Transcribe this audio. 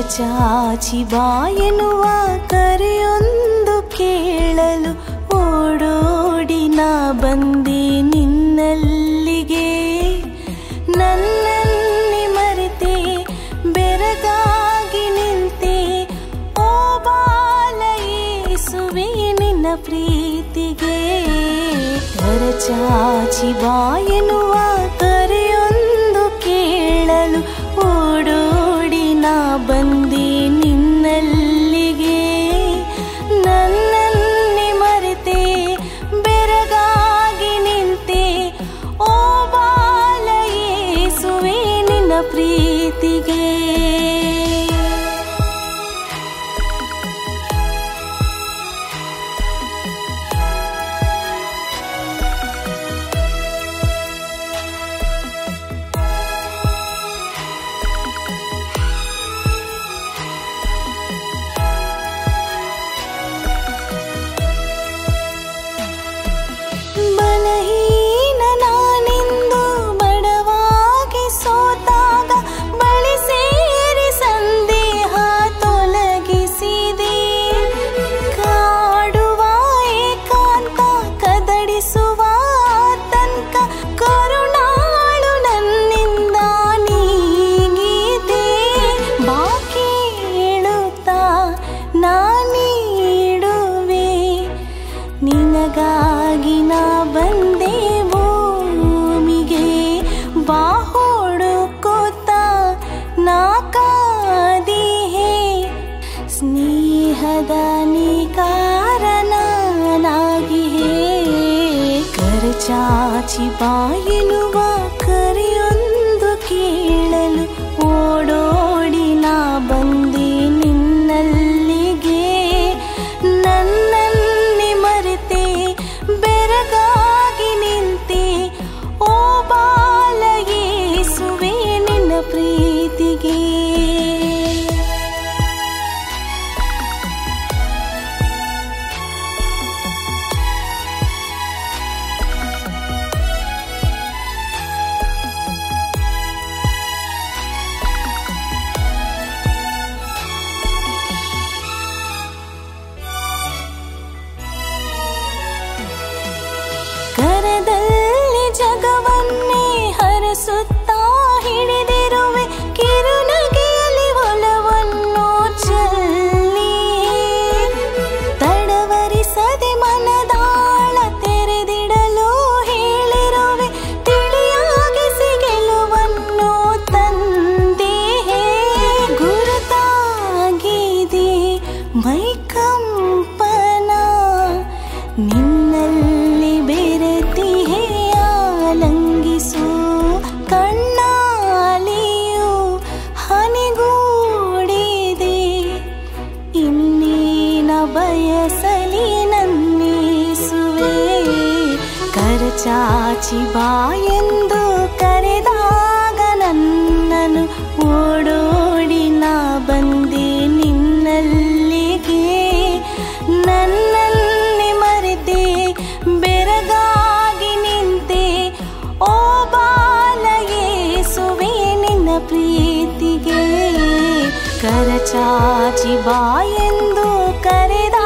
ಕರಚಾಚಿ ಬಾಯೆನ್ನುವ ಕರೆಯೊಂದು ಕೇಳಲು ಓಡೋಡಿ ನಾ ಬಂದೆ ನಿನ್ನಲ್ಲಿಗೆ ನನ್ನಲ್ಲಿ ಮರೆತೆ ಬೆರಗಾಗಿ ನಿಂತೆ ಓ ಬಾಲ ಯೇಸುವೆ ನಿನ್ನ ಪ್ರೀತಿಗೆ ಕರಚಾಚಿ ಬಾಯೆನ್ನುವ ಕರೆಯೊಂದು ಕೇಳಲು ಓಡೋಡಿ ನಾ ಬಂದೆ ನಿನ್ನಲ್ಲಿಗೆ ನನ್ನಲ್ಲಿ ಮರೆತೆ ಬೆರಗಾಗಿ ನಿಂತೆ ಓ ಬಾಲ ಯೇಸುವೆ ನಿನ್ನ ಪ್ರೀತಿಗೆ ಬಲಹೀನ ನಾನೆಂದು ಬಡವಾಗಿ ಸೋತಾಗ ಬಳಿ ಸೇರಿ ಸಂದೇಹ ತೊಲಗಿಸಿದೆ ಕಾಡುವ ಏಕಾಂತ ಕದಡಿಸುವ ತನಕ ಕರುಣಾಳು ನನ್ನಿಂದ ನೀಗಿದೆ ಬಾಕಿ ಹೇಳುತ್ತಾ ನಾನೀಡುವೆ ನಿನಗಾಗಿ ನಾ ಬಂದೆ ಭೂಮಿಗೆ ಬಾಹುಡುಕೋತ ನಾ ಕಾದಿಹೆ ಸ್ನೇಹದ ನೀ ಕಾರಣನಾಗಿಹೆ ಕರಚಾಚಿ ಬಾಯೆನುವ ಕರೆಯೊಂದು ಕೇಳಲು ಓಡೋಡಿ ನಾ ಬಂದೆ ನಿನ್ನಲ್ಲಿಗೆ ನನ್ನಲ್ಲಿ ಮರೆತೆ ಬೆರಗಾಗಿ ನಿಂತೆ ಓ ಬಾಲ ಯೇಸುವೆ ನಿನ್ನ ಪ್ರೀತಿಗೆ ಕರದಲ್ಲಿ ಜಗವನ್ನೇ ಹರಸುತ್ತಾ ಹಿಡಿದಿರುವೆ ಕಿರುನಗೆಯಲ್ಲಿ ಒಲವನ್ನು ಚೆಲ್ಲಿ ತಡವರಿಸದೆ ಮನದಾಳ ತೆರೆದಿಡಲು ಹೇಳಿರುವೆ ತಿಳಿಯಾಗಿಸಿ ಗೆಲುವನ್ನು ತಂದೆ ಗುರುತಾಗಿದೆ ಮೈಕಂಪನ ನಿನ್ನಲ್ಲಿ ಬೆರೆತಿಹೆ ಆಲಂಗಿಸು ಕಣ್ಣಾಲಿಯು ಹನಿಗೂಡಿದೆ ಇನ್ನೇನ ಬಯಸಲಿ ನನ್ನಿಸುವೆ ಕರಚಾಚಿ ಬಾಯೆಂದು ಕರೆದಾಗ ನನ್ನನು ಓಡೋಡಿ ನಾ ಬಂದೆ ನಿನ್ನಲ್ಲಿಗೆ ನನ್ನಲ್ಲಿ ಮರೆತೆ ಬೆರಗಾಗಿ ನಿಂತೆ ಓ ಬಾಲ ಯೇಸುವೆ ನಿನ್ನ ಪ್ರೀತಿಗೆ ಕರಚಾಚಿ ಬಾಯೆಂದು ಕರೆದ